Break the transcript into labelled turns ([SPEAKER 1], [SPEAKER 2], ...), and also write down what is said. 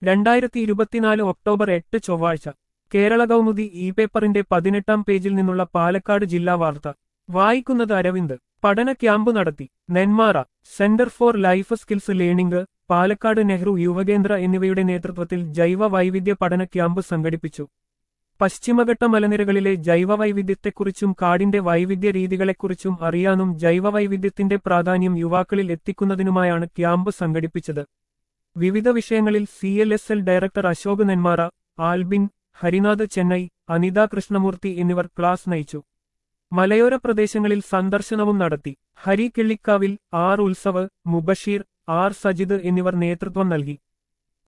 [SPEAKER 1] രണ്ടായിരത്തി ഇരുപത്തിനാല് ഒക്ടോബർ എട്ട് ചൊവ്വാഴ്ച കേരള കൗമുദി ഇ പേപ്പറിന്റെ പതിനെട്ടാം പേജിൽ നിന്നുള്ള പാലക്കാട് ജില്ലാ വാർത്ത വായിക്കുന്നത് അരവിന്ദ് പഠന ക്യാമ്പ് നടത്തി Nenmara centre for life skills learning Palakkad Nehru Yuva Kendra എന്നിവയുടെ നേതൃത്വത്തിൽ ജൈവ വൈവിധ്യ പഠന ക്യാമ്പ് സംഘടിപ്പിച്ചു പശ്ചിമഘട്ട മലനിരകളിലെ ജൈവവൈവിധ്യത്തെക്കുറിച്ചും കാടിന്റെ വൈവിധ്യ രീതികളെക്കുറിച്ചും അറിയാനും ജൈവവൈവിധ്യത്തിന്റെ പ്രാധാന്യം യുവാക്കളിൽ എത്തിക്കുന്നതിനുമായാണ് ക്യാമ്പ് സംഘടിപ്പിച്ചത് വിവിധ വിഷയങ്ങളിൽ C L S L director Ashok Nenmara Albin Harinath Chennai Anitha Krishnamurthy എന്നിവർ ക്ലാസ് നയിച്ചു മലയോര പ്രദേശങ്ങളിൽ സന്ദർശനവും നടത്തി ഹരി കിള്ളിക്കാവിൽ ആർ ഉത്സവ് മുബഷീർ ആർ സജിദ് എന്നിവർ നേതൃത്വം നൽകി